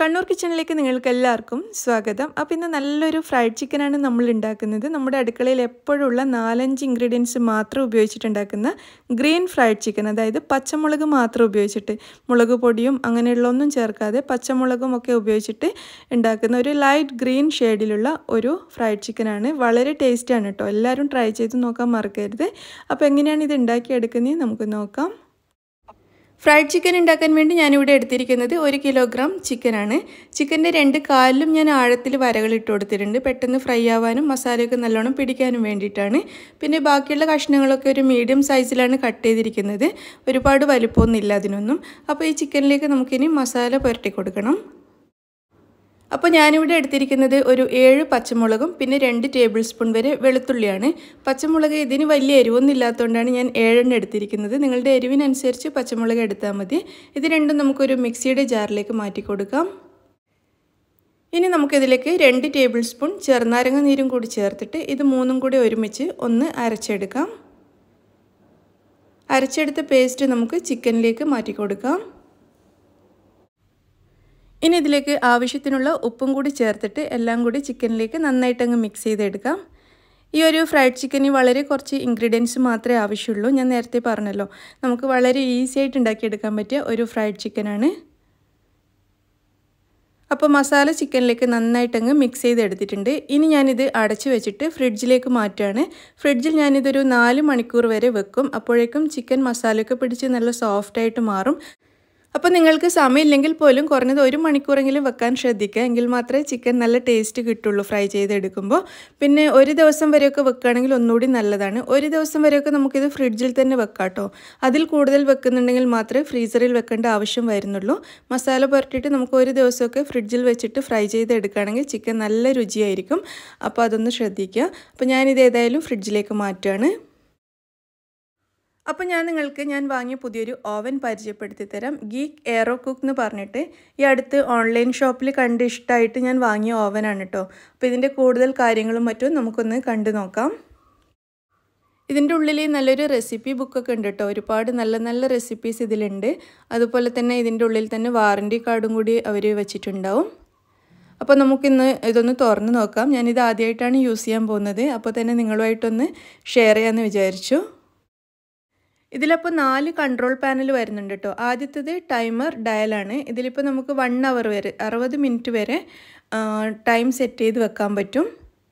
കണ്ണൂർ കിച്ചണിലേക്ക് നിങ്ങൾക്ക് എല്ലാവർക്കും സ്വാഗതം അപ്പോൾ ഇന്ന് നല്ലൊരു ഫ്രൈഡ് ചിക്കനാണ് നമ്മൾ ഉണ്ടാക്കുന്നത് നമ്മുടെ അടുക്കളയിൽ എപ്പോഴുള്ള നാലഞ്ച് ഇൻഗ്രീഡിയൻസ് മാത്രം ഉപയോഗിച്ചിട്ടുണ്ടാക്കുന്ന ഗ്രീൻ ഫ്രൈഡ് ചിക്കൻ അതായത് പച്ചമുളക് മാത്രം ഉപയോഗിച്ചിട്ട് മുളക് പൊടിയും അങ്ങനെയുള്ള ഒന്നും ചേർക്കാതെ പച്ചമുളകും ഒക്കെ ഉപയോഗിച്ചിട്ട് ഉണ്ടാക്കുന്ന ഒരു ലൈറ്റ് ഗ്രീൻ ഷെയ്ഡിലുള്ള ഒരു ഫ്രൈഡ് ചിക്കനാണ് വളരെ ടേസ്റ്റിയാണ് കേട്ടോ എല്ലാവരും ട്രൈ ചെയ്ത് നോക്കാൻ മറക്കരുത് അപ്പോൾ എങ്ങനെയാണ് ഇത് ഉണ്ടാക്കിയെടുക്കുന്നത് നമുക്ക് നോക്കാം ഫ്രൈഡ് ചിക്കൻ ഉണ്ടാക്കാൻ വേണ്ടി ഞാനിവിടെ എടുത്തിരിക്കുന്നത് ഒരു കിലോഗ്രാം ചിക്കനാണ് ചിക്കൻ്റെ രണ്ട് കാലിലും ഞാൻ ആഴത്തിൽ വരകൾ ഇട്ട് കൊടുത്തിട്ടുണ്ട് പെട്ടെന്ന് ഫ്രൈ ആവാനും മസാലയൊക്കെ നല്ലോണം പിടിക്കാനും വേണ്ടിയിട്ടാണ് പിന്നെ ബാക്കിയുള്ള കഷ്ണങ്ങളൊക്കെ ഒരു മീഡിയം സൈസിലാണ് കട്ട് ചെയ്തിരിക്കുന്നത് ഒരുപാട് വലിപ്പമൊന്നും ഇല്ല അതിനൊന്നും അപ്പോൾ ഈ ചിക്കനിലേക്ക് നമുക്കിനി മസാല പുരട്ടി കൊടുക്കണം അപ്പോൾ ഞാനിവിടെ എടുത്തിരിക്കുന്നത് ഒരു ഏഴ് പച്ചമുളകും പിന്നെ രണ്ട് ടേബിൾ സ്പൂൺ വരെ വെളുത്തുള്ളിയാണ് പച്ചമുളക് ഇതിന് വലിയ എരിവൊന്നും ഇല്ലാത്തതുകൊണ്ടാണ് ഞാൻ ഏഴെണ്ണം എടുത്തിരിക്കുന്നത് നിങ്ങളുടെ എരിവിനനുസരിച്ച് പച്ചമുളക് എടുത്താൽ മതി ഇത് രണ്ടും നമുക്കൊരു മിക്സിയുടെ ജാറിലേക്ക് മാറ്റി കൊടുക്കാം ഇനി നമുക്കിതിലേക്ക് രണ്ട് ടേബിൾ സ്പൂൺ ചെറുനാരങ്ങ നീരും കൂടി ചേർത്തിട്ട് ഇത് മൂന്നും കൂടി ഒരുമിച്ച് ഒന്ന് അരച്ചെടുക്കാം അരച്ചെടുത്ത പേസ്റ്റ് നമുക്ക് ചിക്കനിലേക്ക് മാറ്റി കൊടുക്കാം ഇനി ഇതിലേക്ക് ആവശ്യത്തിനുള്ള ഉപ്പും കൂടി ചേർത്തിട്ട് എല്ലാം കൂടി ചിക്കനിലേക്ക് നന്നായിട്ട് അങ്ങ് മിക്സ് ചെയ്തെടുക്കാം ഈ ഒരു ഫ്രൈഡ് ചിക്കന് വളരെ കുറച്ച് ഇൻഗ്രീഡിയൻസ് മാത്രമേ ആവശ്യമുള്ളൂ ഞാൻ നേരത്തെ പറഞ്ഞല്ലോ നമുക്ക് വളരെ ഈസി ആയിട്ട് ഉണ്ടാക്കിയെടുക്കാൻ പറ്റിയ ഒരു ഫ്രൈഡ് ചിക്കനാണ് അപ്പോൾ മസാല ചിക്കനിലേക്ക് നന്നായിട്ടങ്ങ് മിക്സ് ചെയ്തെടുത്തിട്ടുണ്ട് ഇനി ഞാനിത് അടച്ചു വെച്ചിട്ട് ഫ്രിഡ്ജിലേക്ക് മാറ്റുകയാണ് ഫ്രിഡ്ജിൽ ഞാനിതൊരു നാല് മണിക്കൂർ വരെ വെക്കും അപ്പോഴേക്കും ചിക്കൻ മസാലയൊക്കെ പിടിച്ച് നല്ല സോഫ്റ്റായിട്ട് മാറും അപ്പോൾ നിങ്ങൾക്ക് സമയമില്ലെങ്കിൽ പോലും കുറഞ്ഞത് ഒരു മണിക്കൂറെങ്കിലും വെക്കാൻ ശ്രദ്ധിക്കുക എങ്കിൽ മാത്രമേ ചിക്കൻ നല്ല ടേസ്റ്റ് കിട്ടുള്ളൂ ഫ്രൈ ചെയ്തെടുക്കുമ്പോൾ പിന്നെ ഒരു ദിവസം വരെയൊക്കെ വെക്കുകയാണെങ്കിൽ ഒന്നുകൂടി നല്ലതാണ് ഒരു ദിവസം വരെയൊക്കെ നമുക്കിത് ഫ്രിഡ്ജിൽ തന്നെ വെക്കാം കേട്ടോ അതിൽ കൂടുതൽ വെക്കുന്നുണ്ടെങ്കിൽ മാത്രമേ ഫ്രീസറിൽ വെക്കേണ്ട ആവശ്യം വരുന്നുള്ളൂ മസാല പുരട്ടിയിട്ട് നമുക്ക് ഒരു ദിവസമൊക്കെ ഫ്രിഡ്ജിൽ വെച്ചിട്ട് ഫ്രൈ ചെയ്തെടുക്കുകയാണെങ്കിൽ ചിക്കൻ നല്ല രുചിയായിരിക്കും അപ്പോൾ അതൊന്ന് ശ്രദ്ധിക്കുക അപ്പോൾ ഞാനിത് ഏതായാലും ഫ്രിഡ്ജിലേക്ക് മാറ്റുകയാണ് അപ്പോൾ ഞാൻ നിങ്ങൾക്ക് ഞാൻ വാങ്ങിയ പുതിയൊരു ഓവൻ പരിചയപ്പെടുത്തി തരാം ഗീക്ക് എയറോ കുക്ക് എന്ന് പറഞ്ഞിട്ട് ഈ അടുത്ത് ഓൺലൈൻ ഷോപ്പിൽ കണ്ട് ഇഷ്ടമായിട്ട് ഞാൻ വാങ്ങിയ ഓവനാണ് കേട്ടോ അപ്പോൾ ഇതിൻ്റെ കൂടുതൽ കാര്യങ്ങളും മറ്റും നമുക്കൊന്ന് കണ്ടു നോക്കാം ഇതിൻ്റെ ഉള്ളിൽ നല്ലൊരു റെസിപ്പി ബുക്കൊക്കെ ഉണ്ട് കേട്ടോ ഒരുപാട് നല്ല നല്ല റെസിപ്പീസ് ഇതിലുണ്ട് അതുപോലെ തന്നെ ഇതിൻ്റെ ഉള്ളിൽ തന്നെ വാറൻറ്റി കാർഡും കൂടി അവർ വെച്ചിട്ടുണ്ടാവും അപ്പോൾ നമുക്കിന്ന് ഇതൊന്ന് തുറന്ന് നോക്കാം ഞാനിത് ആദ്യമായിട്ടാണ് യൂസ് ചെയ്യാൻ പോകുന്നത് അപ്പോൾ തന്നെ നിങ്ങളുമായിട്ടൊന്ന് ഷെയർ ചെയ്യാമെന്ന് വിചാരിച്ചു ഇതിലപ്പോൾ നാല് കൺട്രോൾ പാനൽ വരുന്നുണ്ട് കേട്ടോ ആദ്യത്തേത് ടൈമർ ഡയലാണ് ഇതിലിപ്പോൾ നമുക്ക് വൺ അവർ വരെ അറുപത് മിനിറ്റ് വരെ ടൈം സെറ്റ് ചെയ്ത് വെക്കാൻ പറ്റും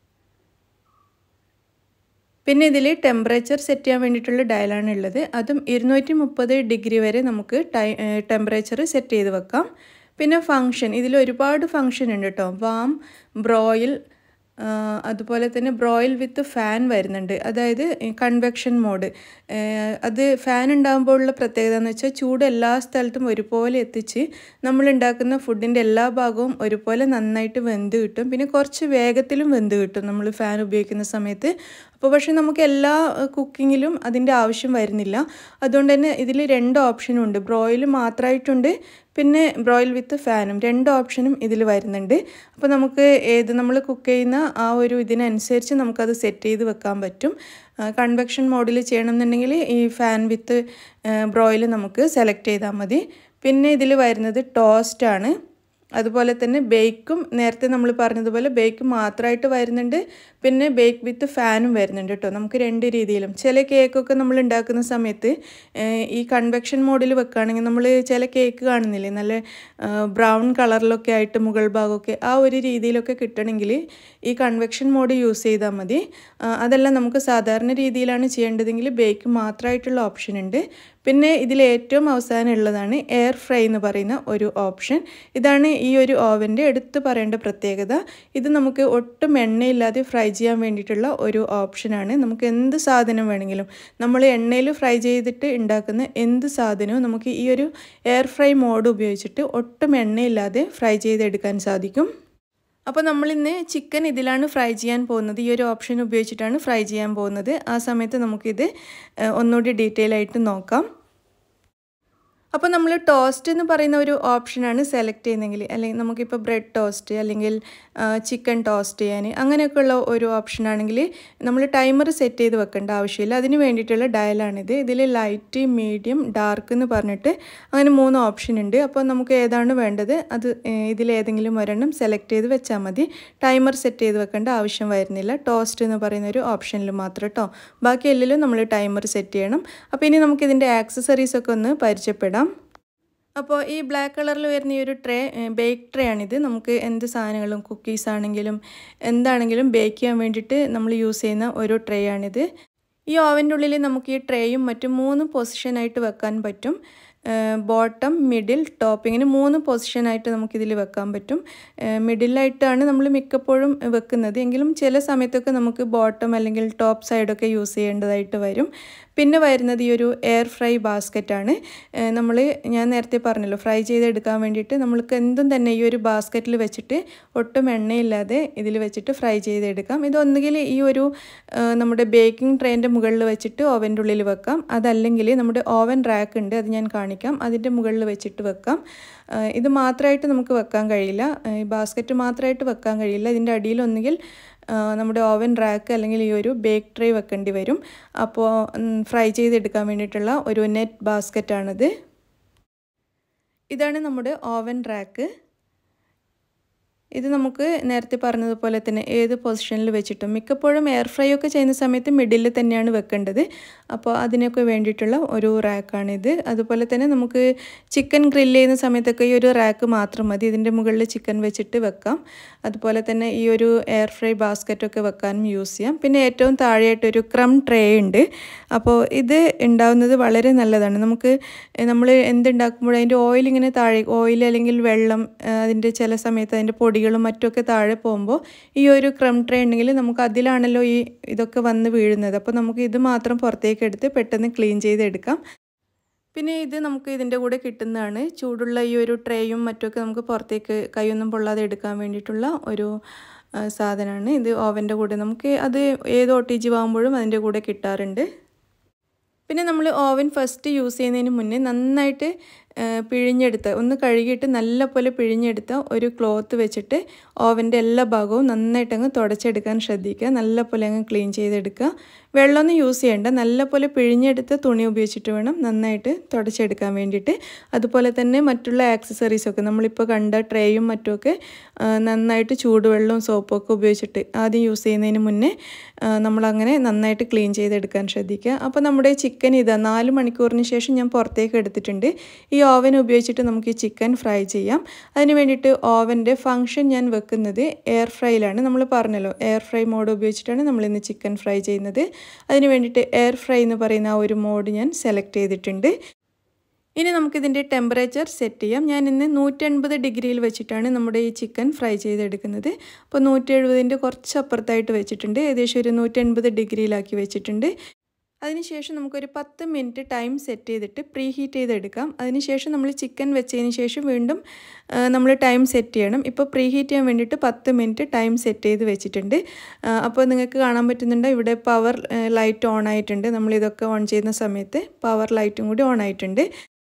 പിന്നെ ഇതിൽ ടെമ്പറേച്ചർ സെറ്റ് ചെയ്യാൻ വേണ്ടിയിട്ടുള്ള ഡയലാണ് ഉള്ളത് അതും ഇരുന്നൂറ്റി മുപ്പത് ഡിഗ്രി വരെ നമുക്ക് ടൈ ടെമ്പറേച്ചർ സെറ്റ് ചെയ്ത് വെക്കാം പിന്നെ ഫങ്ഷൻ ഇതിൽ ഒരുപാട് ഫങ്ഷൻ ഉണ്ട് കേട്ടോ വാം ബ്രോയിൽ അതുപോലെ തന്നെ ബ്രോയിൽ വിത്ത് ഫാൻ വരുന്നുണ്ട് അതായത് കൺവെക്ഷൻ മോഡ് അത് ഫാൻ ഉണ്ടാകുമ്പോഴുള്ള പ്രത്യേകത എന്ന് വെച്ചാൽ ചൂട് എല്ലാ സ്ഥലത്തും ഒരുപോലെ എത്തിച്ച് നമ്മൾ ഉണ്ടാക്കുന്ന ഫുഡിൻ്റെ എല്ലാ ഭാഗവും ഒരുപോലെ നന്നായിട്ട് വെന്ത് കിട്ടും പിന്നെ കുറച്ച് വേഗത്തിലും വെന്ത് കിട്ടും നമ്മൾ ഫാൻ ഉപയോഗിക്കുന്ന സമയത്ത് അപ്പോൾ പക്ഷേ നമുക്ക് എല്ലാ കുക്കിങ്ങിലും അതിൻ്റെ ആവശ്യം വരുന്നില്ല അതുകൊണ്ട് തന്നെ ഇതിൽ രണ്ട് ഓപ്ഷനും ഉണ്ട് ബ്രോയിൽ മാത്രമായിട്ടുണ്ട് പിന്നെ ബ്രോയിൽ വിത്ത് ഫാനും രണ്ട് ഓപ്ഷനും ഇതിൽ വരുന്നുണ്ട് അപ്പോൾ നമുക്ക് ഏത് നമ്മൾ കുക്ക് ചെയ്യുന്ന ആ ഒരു ഇതിനനുസരിച്ച് നമുക്കത് സെറ്റ് ചെയ്ത് വെക്കാൻ പറ്റും കൺവെക്ഷൻ മോഡിൽ ചെയ്യണമെന്നുണ്ടെങ്കിൽ ഈ ഫാൻ വിത്ത് ബ്രോയിൽ നമുക്ക് സെലക്ട് ചെയ്താൽ മതി പിന്നെ ഇതിൽ വരുന്നത് ടോസ്റ്റാണ് അതുപോലെ തന്നെ ബേക്കും നേരത്തെ നമ്മൾ പറഞ്ഞതുപോലെ ബേക്ക് മാത്രമായിട്ട് വരുന്നുണ്ട് പിന്നെ ബേക്ക് വിത്ത് ഫാനും വരുന്നുണ്ട് കേട്ടോ നമുക്ക് രണ്ട് രീതിയിലും ചില കേക്കൊക്കെ നമ്മൾ ഉണ്ടാക്കുന്ന സമയത്ത് ഈ കൺവെക്ഷൻ മോഡിൽ വെക്കുകയാണെങ്കിൽ നമ്മൾ ചില കേക്ക് കാണുന്നില്ലേ നല്ല ബ്രൗൺ കളറിലൊക്കെ ആയിട്ട് മുകൾ ഭാഗമൊക്കെ ആ ഒരു രീതിയിലൊക്കെ കിട്ടണമെങ്കിൽ ഈ കൺവെക്ഷൻ മോഡ് യൂസ് ചെയ്താൽ മതി അതെല്ലാം നമുക്ക് സാധാരണ രീതിയിലാണ് ചെയ്യേണ്ടതെങ്കിൽ ബേക്ക് മാത്രമായിട്ടുള്ള ഓപ്ഷൻ ഉണ്ട് പിന്നെ ഇതിൽ ഏറ്റവും അവസാനം ഉള്ളതാണ് എയർ ഫ്രൈ എന്ന് പറയുന്ന ഒരു ഓപ്ഷൻ ഇതാണ് ഈ ഒരു ഓവൻ്റെ എടുത്തു പറയേണ്ട പ്രത്യേകത ഇത് നമുക്ക് ഒട്ടും എണ്ണയില്ലാതെ ഫ്രൈ ചെയ്യാൻ വേണ്ടിയിട്ടുള്ള ഒരു ഓപ്ഷനാണ് നമുക്ക് എന്ത് സാധനം വേണമെങ്കിലും നമ്മൾ എണ്ണയിൽ ഫ്രൈ ചെയ്തിട്ട് ഉണ്ടാക്കുന്ന എന്ത് സാധനവും നമുക്ക് ഈ ഒരു എയർ ഫ്രൈ മോഡ് ഉപയോഗിച്ചിട്ട് ഒട്ടും എണ്ണയില്ലാതെ ഫ്രൈ ചെയ്തെടുക്കാൻ സാധിക്കും അപ്പോൾ നമ്മളിന്ന് ചിക്കൻ ഇതിലാണ് ഫ്രൈ ചെയ്യാൻ പോകുന്നത് ഈ ഒരു ഓപ്ഷൻ ഉപയോഗിച്ചിട്ടാണ് ഫ്രൈ ചെയ്യാൻ പോകുന്നത് ആ സമയത്ത് നമുക്കിത് ഒന്നുകൂടി ഡീറ്റെയിൽ ആയിട്ട് നോക്കാം അപ്പോൾ നമ്മൾ ടോസ്റ്റ് എന്ന് പറയുന്ന ഒരു ഓപ്ഷനാണ് സെലക്ട് ചെയ്യുന്നതെങ്കിൽ അല്ലെങ്കിൽ നമുക്കിപ്പോൾ ബ്രെഡ് ടോസ്റ്റ് അല്ലെങ്കിൽ ചിക്കൻ ടോസ്റ്റ് ചെയ്യാൻ അങ്ങനെയൊക്കെയുള്ള ഒരു ഓപ്ഷനാണെങ്കിൽ നമ്മൾ ടൈമർ സെറ്റ് ചെയ്ത് വെക്കേണ്ട ആവശ്യമില്ല അതിന് വേണ്ടിയിട്ടുള്ള ഡയലാണിത് ഇതിൽ ലൈറ്റ് മീഡിയം ഡാർക്ക് എന്ന് പറഞ്ഞിട്ട് അങ്ങനെ മൂന്ന് ഓപ്ഷൻ ഉണ്ട് അപ്പോൾ നമുക്ക് ഏതാണ് വേണ്ടത് അത് ഇതിലേതെങ്കിലും ഒരെണ്ണം സെലക്ട് ചെയ്ത് വെച്ചാൽ മതി ടൈമർ സെറ്റ് ചെയ്ത് വെക്കേണ്ട ആവശ്യം വരുന്നില്ല ടോസ്റ്റ് എന്ന് പറയുന്ന ഒരു ഓപ്ഷനിൽ മാത്രം കേട്ടോ ബാക്കി എല്ലാം നമ്മൾ ടൈമർ സെറ്റ് ചെയ്യണം അപ്പോൾ ഇനി നമുക്ക് ഇതിൻ്റെ ആക്സസറീസ് ഒക്കെ ഒന്ന് പരിചയപ്പെടാം അപ്പോൾ ഈ ബ്ലാക്ക് കളറിൽ വരുന്ന ഈ ഒരു ട്രേ ബേക്ക് ട്രേ ആണിത് നമുക്ക് എന്ത് സാധനങ്ങളും കുക്കീസ് ആണെങ്കിലും എന്താണെങ്കിലും ബേക്ക് ചെയ്യാൻ വേണ്ടിയിട്ട് നമ്മൾ യൂസ് ചെയ്യുന്ന ഒരു ട്രേ ആണിത് ഈ ഓവൻ്റെ ഉള്ളിൽ നമുക്ക് ഈ ട്രേയും മറ്റും മൂന്ന് പൊസിഷനായിട്ട് വെക്കാൻ പറ്റും ബോട്ടം മിഡിൽ ടോപ്പ് ഇങ്ങനെ മൂന്ന് പൊസിഷനായിട്ട് നമുക്കിതിൽ വെക്കാൻ പറ്റും മിഡിലായിട്ടാണ് നമ്മൾ മിക്കപ്പോഴും വെക്കുന്നത് എങ്കിലും ചില സമയത്തൊക്കെ നമുക്ക് ബോട്ടം അല്ലെങ്കിൽ ടോപ്പ് സൈഡൊക്കെ യൂസ് ചെയ്യേണ്ടതായിട്ട് വരും പിന്നെ വരുന്നത് ഈ ഒരു എയർ ഫ്രൈ ബാസ്ക്കറ്റാണ് നമ്മൾ ഞാൻ നേരത്തെ പറഞ്ഞല്ലോ ഫ്രൈ ചെയ്തെടുക്കാൻ വേണ്ടിയിട്ട് നമ്മൾക്ക് എന്തും തന്നെ ഈ ഒരു ബാസ്ക്കറ്റിൽ വെച്ചിട്ട് ഒട്ടും എണ്ണയില്ലാതെ ഇതിൽ വെച്ചിട്ട് ഫ്രൈ ചെയ്തെടുക്കാം ഇതൊന്നുകിൽ ഈ ഒരു നമ്മുടെ ബേക്കിംഗ് ട്രെയിൻ്റെ മുകളിൽ വെച്ചിട്ട് ഓവൻ്റെ ഉള്ളിൽ വെക്കാം അതല്ലെങ്കിൽ നമ്മുടെ ഓവൻ റാക്ക് ഉണ്ട് അത് ഞാൻ കാണിക്കാം അതിൻ്റെ മുകളിൽ വെച്ചിട്ട് വെക്കാം ഇത് മാത്രമായിട്ട് നമുക്ക് വെക്കാൻ കഴിയില്ല ഈ ബാസ്ക്കറ്റ് മാത്രമായിട്ട് വെക്കാൻ കഴിയില്ല ഇതിൻ്റെ അടിയിൽ ഒന്നുകിൽ നമ്മുടെ ഓവൻ റാക്ക് അല്ലെങ്കിൽ ഈ ഒരു ബേക്ക് ട്രേ വെക്കേണ്ടി വരും അപ്പോൾ ഫ്രൈ ചെയ്തെടുക്കാൻ വേണ്ടിയിട്ടുള്ള ഒരു നെറ്റ് ബാസ്ക്കറ്റാണിത് ഇതാണ് നമ്മുടെ ഓവൻ റാക്ക് ഇത് നമുക്ക് നേരത്തെ പറഞ്ഞതുപോലെ തന്നെ ഏത് പൊസിഷനിൽ വെച്ചിട്ടും മിക്കപ്പോഴും എയർ ഫ്രൈ ഒക്കെ ചെയ്യുന്ന സമയത്ത് മിഡിൽ തന്നെയാണ് വെക്കേണ്ടത് അപ്പോൾ അതിനൊക്കെ വേണ്ടിയിട്ടുള്ള ഒരു റാക്കാണിത് അതുപോലെ തന്നെ നമുക്ക് ചിക്കൻ ഗ്രില്ല് ചെയ്യുന്ന സമയത്തൊക്കെ ഈ ഒരു റാക്ക് മാത്രം മതി ഇതിൻ്റെ മുകളിൽ ചിക്കൻ വെച്ചിട്ട് വെക്കാം അതുപോലെ തന്നെ ഈ ഒരു എയർ ഫ്രൈ ബാസ്ക്കറ്റൊക്കെ വെക്കാനും യൂസ് ചെയ്യാം പിന്നെ ഏറ്റവും താഴെയായിട്ടൊരു ക്രം ട്രേ ഉണ്ട് അപ്പോൾ ഇത് ഉണ്ടാവുന്നത് വളരെ നല്ലതാണ് നമുക്ക് നമ്മൾ എന്തുണ്ടാക്കുമ്പോഴും അതിൻ്റെ ഓയിൽ ഇങ്ങനെ താഴെ ഓയിൽ അല്ലെങ്കിൽ വെള്ളം അതിൻ്റെ ചില സമയത്ത് അതിൻ്റെ പൊടികളും മറ്റുമൊക്കെ താഴെ പോകുമ്പോൾ ഈ ഒരു ക്രം ട്രേ ഉണ്ടെങ്കിൽ നമുക്ക് അതിലാണല്ലോ ഈ ഇതൊക്കെ വന്ന് വീഴുന്നത് അപ്പോൾ നമുക്ക് ഇത് മാത്രം പുറത്തേക്ക് എടുത്ത് പെട്ടെന്ന് ക്ലീൻ ചെയ്തെടുക്കാം പിന്നെ ഇത് നമുക്ക് ഇതിൻ്റെ കൂടെ കിട്ടുന്നതാണ് ചൂടുള്ള ഈ ഒരു ട്രേയും മറ്റുമൊക്കെ നമുക്ക് പുറത്തേക്ക് കൈയൊന്നും പൊള്ളാതെ എടുക്കാൻ വേണ്ടിയിട്ടുള്ള ഒരു സാധനമാണ് ഇത് ഓവൻ്റെ കൂടെ നമുക്ക് അത് ഏത് ഒ ടി ജി വാങ്ങുമ്പോഴും അതിൻ്റെ കൂടെ കിട്ടാറുണ്ട് പിന്നെ നമ്മൾ ഓവൻ ഫസ്റ്റ് യൂസ് ചെയ്യുന്നതിന് മുന്നേ നന്നായിട്ട് പിഴിഞ്ഞെടുത്ത ഒന്ന് കഴുകിയിട്ട് നല്ലപോലെ പിഴിഞ്ഞെടുത്ത ഒരു ക്ലോത്ത് വെച്ചിട്ട് ഓവൻ്റെ എല്ലാ ഭാഗവും നന്നായിട്ട് അങ്ങ് തുടച്ചെടുക്കാൻ ശ്രദ്ധിക്കുക നല്ലപോലെ അങ്ങ് ക്ലീൻ ചെയ്തെടുക്കുക വെള്ളമൊന്നും യൂസ് ചെയ്യേണ്ട നല്ലപോലെ പിഴിഞ്ഞെടുത്ത തുണി ഉപയോഗിച്ചിട്ട് വേണം നന്നായിട്ട് തുടച്ചെടുക്കാൻ വേണ്ടിയിട്ട് അതുപോലെ തന്നെ മറ്റുള്ള ആക്സസറീസൊക്കെ നമ്മളിപ്പോൾ കണ്ട ട്രേയും മറ്റുമൊക്കെ നന്നായിട്ട് ചൂടുവെള്ളവും സോപ്പും ഒക്കെ ഉപയോഗിച്ചിട്ട് ആദ്യം യൂസ് ചെയ്യുന്നതിന് മുന്നേ നമ്മളങ്ങനെ നന്നായിട്ട് ക്ലീൻ ചെയ്തെടുക്കാൻ ശ്രദ്ധിക്കുക അപ്പോൾ നമ്മുടെ ചിക്കൻ ഇതാ നാല് മണിക്കൂറിന് ശേഷം ഞാൻ പുറത്തേക്ക് എടുത്തിട്ടുണ്ട് ഈ ഓവൻ ഉപയോഗിച്ചിട്ട് നമുക്ക് ഈ ചിക്കൻ ഫ്രൈ ചെയ്യാം അതിന് വേണ്ടിയിട്ട് ഓവൻ്റെ ഫങ്ഷൻ ഞാൻ വെക്കുന്നത് എയർ ഫ്രൈയിലാണ് നമ്മൾ പറഞ്ഞല്ലോ എയർ ഫ്രൈ മോഡ് ഉപയോഗിച്ചിട്ടാണ് നമ്മൾ ഇന്ന് ചിക്കൻ ഫ്രൈ ചെയ്യുന്നത് അതിന് വേണ്ടിയിട്ട് എയർ ഫ്രൈ എന്ന് പറയുന്ന ആ ഒരു മോഡ് ഞാൻ സെലക്ട് ചെയ്തിട്ടുണ്ട് ഇനി നമുക്കിതിൻ്റെ ടെമ്പറേച്ചർ സെറ്റ് ചെയ്യാം ഞാൻ ഇന്ന് നൂറ്റൻപത് ഡിഗ്രിയിൽ വെച്ചിട്ടാണ് നമ്മുടെ ഈ ചിക്കൻ ഫ്രൈ ചെയ്തെടുക്കുന്നത് അപ്പോൾ നൂറ്റി എഴുപതിൻ്റെ കുറച്ച് അപ്പുറത്തായിട്ട് വെച്ചിട്ടുണ്ട് ഏകദേശം ഒരു നൂറ്റൻപത് ഡിഗ്രിയിലാക്കി വെച്ചിട്ടുണ്ട് അതിനുശേഷം നമുക്കൊരു പത്ത് മിനിറ്റ് ടൈം സെറ്റ് ചെയ്തിട്ട് പ്രീ ഹീറ്റ് ചെയ്തെടുക്കാം അതിനുശേഷം നമ്മൾ ചിക്കൻ വെച്ചതിന് ശേഷം വീണ്ടും നമ്മൾ ടൈം സെറ്റ് ചെയ്യണം ഇപ്പോൾ പ്രീ ഹീറ്റ് ചെയ്യാൻ വേണ്ടിയിട്ട് പത്ത് മിനിറ്റ് ടൈം സെറ്റ് ചെയ്ത് വെച്ചിട്ടുണ്ട് അപ്പോൾ നിങ്ങൾക്ക് കാണാൻ പറ്റുന്നുണ്ട് ഇവിടെ പവർ ലൈറ്റ് ഓൺ ആയിട്ടുണ്ട് നമ്മളിതൊക്കെ ഓൺ ചെയ്യുന്ന സമയത്ത് പവർ ലൈറ്റും കൂടി ഓൺ ആയിട്ടുണ്ട്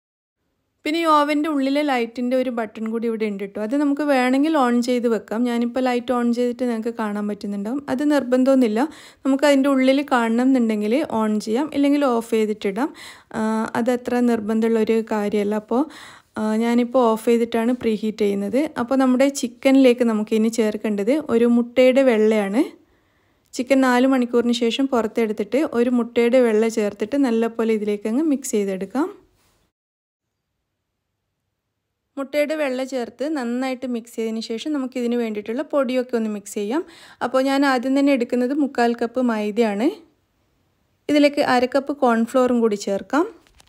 പിന്നെ ഈ ഓവൻ്റെ ഉള്ളിലെ ലൈറ്റിൻ്റെ ഒരു ബട്ടൺ കൂടി ഇവിടെ ഉണ്ട് കേട്ടോ അത് നമുക്ക് വേണമെങ്കിൽ ഓൺ ചെയ്ത് വെക്കാം ഞാനിപ്പോൾ ലൈറ്റ് ഓൺ ചെയ്തിട്ട് നിങ്ങൾക്ക് കാണാൻ പറ്റുന്നുണ്ടാവും അത് നിർബന്ധമൊന്നുമില്ല നമുക്ക് അതിൻ്റെ ഉള്ളിൽ കാണണം എന്നുണ്ടെങ്കിൽ ഓൺ ചെയ്യാം ഇല്ലെങ്കിൽ ഓഫ് ചെയ്തിട്ടിടാം അതത്ര നിർബന്ധമുള്ളൊരു കാര്യമല്ല അപ്പോൾ ഞാനിപ്പോൾ ഓഫ് ചെയ്തിട്ടാണ് പ്രീ ഹീറ്റ് ചെയ്യുന്നത് അപ്പോൾ നമ്മുടെ ചിക്കനിലേക്ക് നമുക്ക് ഇനി ചേർക്കേണ്ടത് ഒരു മുട്ടയുടെ വെള്ളയാണ് ചിക്കൻ നാല് മണിക്കൂറിന് ശേഷം പുറത്തെടുത്തിട്ട് ഒരു മുട്ടയുടെ വെള്ള ചേർത്തിട്ട് നല്ലപോലെ ഇതിലേക്ക് അങ്ങ് മിക്സ് ചെയ്തെടുക്കാം മുട്ടയുടെ വെള്ള ചേർത്ത് നന്നായിട്ട് മിക്സ് ചെയ്തതിന് ശേഷം നമുക്ക് ഇതിന് വേണ്ടിയിട്ടുള്ള പൊടിയൊക്കെ ഒന്ന് മിക്സ് ചെയ്യാം അപ്പോൾ ഞാൻ ആദ്യം തന്നെ എടുക്കുന്നത് മുക്കാൽ കപ്പ് മൈദയാണ് ഇതിലേക്ക് അര കപ്പ് കോൺഫ്ലോറും കൂടി ചേർക്കാം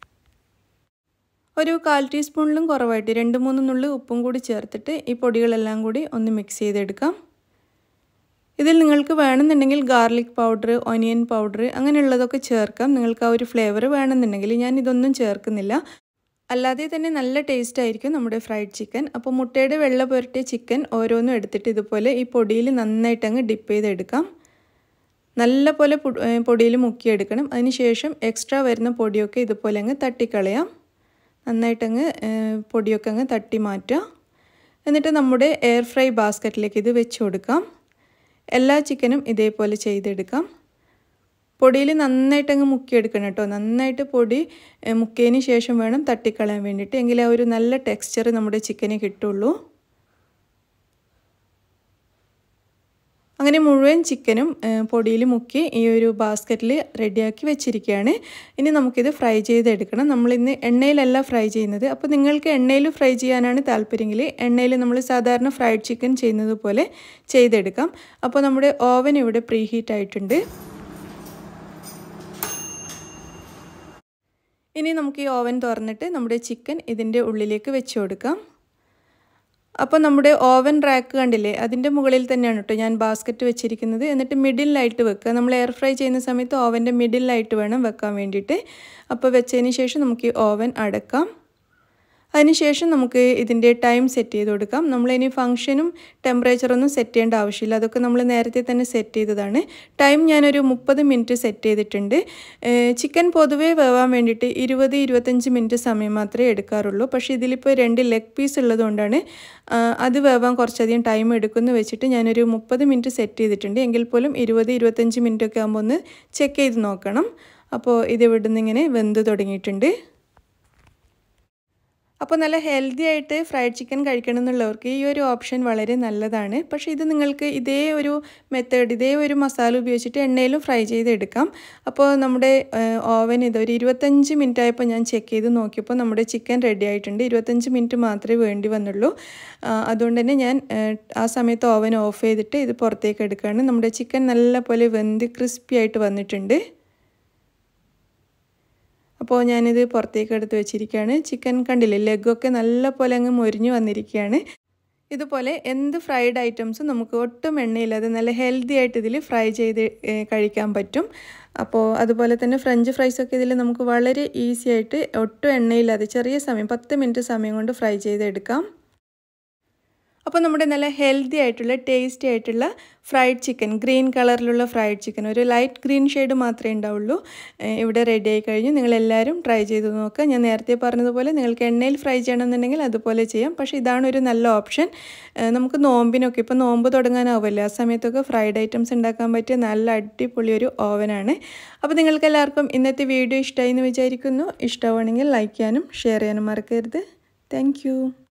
ഒരു കാൽ ടീസ്പൂണിലും കുറവായിട്ട് രണ്ട് മൂന്ന് നുള്ളി ഉപ്പും കൂടി ചേർത്തിട്ട് ഈ പൊടികളെല്ലാം കൂടി ഒന്ന് മിക്സ് ചെയ്തെടുക്കാം ഇതിൽ നിങ്ങൾക്ക് വേണമെന്നുണ്ടെങ്കിൽ ഗാർലിക് പൗഡർ ഒനിയൻ പൗഡർ അങ്ങനെയുള്ളതൊക്കെ ചേർക്കാം നിങ്ങൾക്ക് ആ ഒരു ഫ്ലേവർ വേണമെന്നുണ്ടെങ്കിൽ ഞാൻ ഇതൊന്നും ചേർക്കുന്നില്ല അല്ലാതെ തന്നെ നല്ല ടേസ്റ്റ് ആയിരിക്കും നമ്മുടെ ഫ്രൈഡ് ചിക്കൻ അപ്പോൾ മുട്ടയുടെ വെള്ള പുരട്ടിയ ചിക്കൻ ഓരോന്നും എടുത്തിട്ട് ഇതുപോലെ ഈ പൊടിയിൽ നന്നായിട്ട് അങ്ങ് ഡിപ്പ് ചെയ്തെടുക്കാം നല്ല പോലെ പൊടിയിൽ മുക്കിയെടുക്കണം അതിനുശേഷം എക്സ്ട്രാ വരുന്ന പൊടിയൊക്കെ ഇതുപോലെ അങ്ങ് തട്ടിക്കളയാം നന്നായിട്ടങ്ങ് പൊടിയൊക്കെ അങ്ങ് തട്ടി മാറ്റുക എന്നിട്ട് നമ്മുടെ എയർ ഫ്രൈ ബാസ്ക്കറ്റിലേക്ക് ഇത് വെച്ച് കൊടുക്കാം എല്ലാ ചിക്കനും ഇതേപോലെ ചെയ്തെടുക്കാം പൊടിയിൽ നന്നായിട്ടങ്ങ് മുക്കിയെടുക്കണം കേട്ടോ നന്നായിട്ട് പൊടി മുക്കിയതിന് ശേഷം വേണം തട്ടിക്കളയാൻ വേണ്ടിയിട്ട് എങ്കിലേ ആ ഒരു നല്ല ടെക്സ്ചർ നമ്മുടെ ചിക്കന് കിട്ടുള്ളൂ അങ്ങനെ മുഴുവൻ ചിക്കനും പൊടിയിൽ മുക്കി ഈ ഒരു ബാസ്ക്കറ്റിൽ റെഡിയാക്കി വെച്ചിരിക്കുകയാണ് ഇനി നമുക്കിത് ഫ്രൈ ചെയ്തെടുക്കണം നമ്മളിന്ന് എണ്ണയിലല്ല ഫ്രൈ ചെയ്യുന്നത് അപ്പോൾ നിങ്ങൾക്ക് എണ്ണയിൽ ഫ്രൈ ചെയ്യാനാണ് താല്പര്യമെങ്കിൽ എണ്ണയിൽ നമ്മൾ സാധാരണ ഫ്രൈഡ് ചിക്കൻ ചെയ്യുന്നത് പോലെ ചെയ്തെടുക്കാം അപ്പോൾ നമ്മുടെ ഓവൻ ഇവിടെ പ്രീ ഹീറ്റ് ആയിട്ടുണ്ട് ഇനി നമുക്ക് ഈ ഓവൻ തുറന്നിട്ട് നമ്മുടെ ചിക്കൻ ഇതിൻ്റെ ഉള്ളിലേക്ക് വെച്ച് കൊടുക്കാം അപ്പോൾ നമ്മുടെ ഓവൻ റാക്ക് കണ്ടില്ലേ അതിൻ്റെ മുകളിൽ തന്നെയാണ് കേട്ടോ ഞാൻ ബാസ്ക്കറ്റ് വെച്ചിരിക്കുന്നത് എന്നിട്ട് മിഡിലായിട്ട് വെക്കുക നമ്മൾ എയർ ഫ്രൈ ചെയ്യുന്ന സമയത്ത് ഓവൻ്റെ മിഡിലായിട്ട് വേണം വെക്കാൻ വേണ്ടിയിട്ട് അപ്പോൾ വെച്ചതിന് ശേഷം നമുക്ക് ഈ ഓവൻ അടക്കാം അതിനുശേഷം നമുക്ക് ഇതിൻ്റെ ടൈം സെറ്റ് ചെയ്ത് കൊടുക്കാം നമ്മളിനി ഫംഗ്ഷനും ടെമ്പറേച്ചറൊന്നും സെറ്റ് ചെയ്യേണ്ട ആവശ്യമില്ല അതൊക്കെ നമ്മൾ നേരത്തെ തന്നെ സെറ്റ് ചെയ്തതാണ് ടൈം ഞാനൊരു മുപ്പത് മിനിറ്റ് സെറ്റ് ചെയ്തിട്ടുണ്ട് ചിക്കൻ പൊതുവേ വേവാൻ വേണ്ടിയിട്ട് ഇരുപത് ഇരുപത്തഞ്ച് മിനിറ്റ് സമയം മാത്രമേ എടുക്കാറുള്ളൂ പക്ഷേ ഇതിലിപ്പോൾ രണ്ട് ലെഗ് പീസ് ഉള്ളതുകൊണ്ടാണ് അത് വേവാൻ കുറച്ചധികം ടൈം എടുക്കുമെന്ന് വെച്ചിട്ട് ഞാനൊരു മുപ്പത് മിനിറ്റ് സെറ്റ് ചെയ്തിട്ടുണ്ട് എങ്കിൽ പോലും ഇരുപത് ഇരുപത്തഞ്ച് മിനിറ്റ് ഒക്കെ ആകുമ്പോൾ ഒന്ന് ചെക്ക് ചെയ്ത് നോക്കണം അപ്പോൾ ഇത് ഇവിടുന്ന് ഇങ്ങനെ വെന്ത് തുടങ്ങിയിട്ടുണ്ട് അപ്പോൾ നല്ല ഹെൽത്തി ആയിട്ട് ഫ്രൈഡ് ചിക്കൻ കഴിക്കണം എന്നുള്ളവർക്ക് ഈ ഒരു ഓപ്ഷൻ വളരെ നല്ലതാണ് പക്ഷേ ഇത് നിങ്ങൾക്ക് ഇതേ ഒരു മെത്തേഡ് ഇതേ ഒരു മസാല ഉപയോഗിച്ചിട്ട് എണ്ണയിലും ഫ്രൈ ചെയ്തെടുക്കാം അപ്പോൾ നമ്മുടെ ഓവൻ ഇത് ഒരു ഇരുപത്തഞ്ച് മിനിറ്റ് ആയപ്പോൾ ഞാൻ ചെക്ക് ചെയ്ത് നോക്കിയപ്പോൾ നമ്മുടെ ചിക്കൻ റെഡി ആയിട്ടുണ്ട് ഇരുപത്തഞ്ച് മിനിറ്റ് മാത്രമേ വേണ്ടി വന്നുള്ളൂ അതുകൊണ്ട് തന്നെ ഞാൻ ആ സമയത്ത് ഓവൻ ഓഫ് ചെയ്തിട്ട് ഇത് പുറത്തേക്ക് എടുക്കുകയാണ് നമ്മുടെ ചിക്കൻ നല്ല പോലെ വെന്ത് ക്രിസ്പി ആയിട്ട് വന്നിട്ടുണ്ട് അപ്പോൾ ഞാനിത് പുറത്തേക്ക് എടുത്ത് വെച്ചിരിക്കുകയാണ് ചിക്കൻ കണ്ടില്ലേ ലെഗൊക്കെ നല്ല പോലെ അങ്ങ് മൊരിഞ്ഞു വന്നിരിക്കുകയാണ് ഇതുപോലെ എന്ത് ഫ്രൈഡ് ഐറ്റംസും നമുക്ക് ഒട്ടും എണ്ണയില്ലാതെ നല്ല ഹെൽത്തി ആയിട്ട് ഇതിൽ ഫ്രൈ ചെയ്ത് കഴിക്കാൻ പറ്റും അപ്പോൾ അതുപോലെ തന്നെ ഫ്രഞ്ച് ഫ്രൈസൊക്കെ ഇതിൽ നമുക്ക് വളരെ ഈസി ആയിട്ട് ഒട്ടും എണ്ണയില്ലാതെ ചെറിയ സമയം പത്ത് മിനിറ്റ് സമയം കൊണ്ട് ഫ്രൈ ചെയ്തെടുക്കാം അപ്പോൾ നമ്മുടെ നല്ല ഹെൽത്തി ആയിട്ടുള്ള ടേസ്റ്റി ആയിട്ടുള്ള ഫ്രൈഡ് ചിക്കൻ ഗ്രീൻ കളറിലുള്ള ഫ്രൈഡ് ചിക്കൻ ഒരു ലൈറ്റ് ഗ്രീൻ ഷെയ്ഡ് മാത്രമേ ഉണ്ടാവുള്ളൂ ഇവിടെ റെഡി ആയി കഴിഞ്ഞു നിങ്ങളെല്ലാവരും ട്രൈ ചെയ്ത് നോക്കുക ഞാൻ നേരത്തെ പറഞ്ഞതുപോലെ നിങ്ങൾക്ക് എണ്ണയിൽ ഫ്രൈ ചെയ്യണമെന്നുണ്ടെങ്കിൽ അതുപോലെ ചെയ്യാം പക്ഷേ ഇതാണ് ഒരു നല്ല ഓപ്ഷൻ നമുക്ക് നോമ്പിനൊക്കെ ഇപ്പോൾ നോമ്പ് തുടങ്ങാനാവുമല്ലോ ആ സമയത്തൊക്കെ ഫ്രൈഡ് ഐറ്റംസ് ഉണ്ടാക്കാൻ പറ്റിയ നല്ല അടിപൊളി ഒരു ഓവനാണ് അപ്പോൾ നിങ്ങൾക്ക് എല്ലാവർക്കും ഇന്നത്തെ വീഡിയോ ഇഷ്ടമായി എന്ന് വിചാരിക്കുന്നു ഇഷ്ടമാണെങ്കിൽ ലൈക്ക് ചെയ്യാനും ഷെയർ ചെയ്യാനും മറക്കരുത് താങ്ക്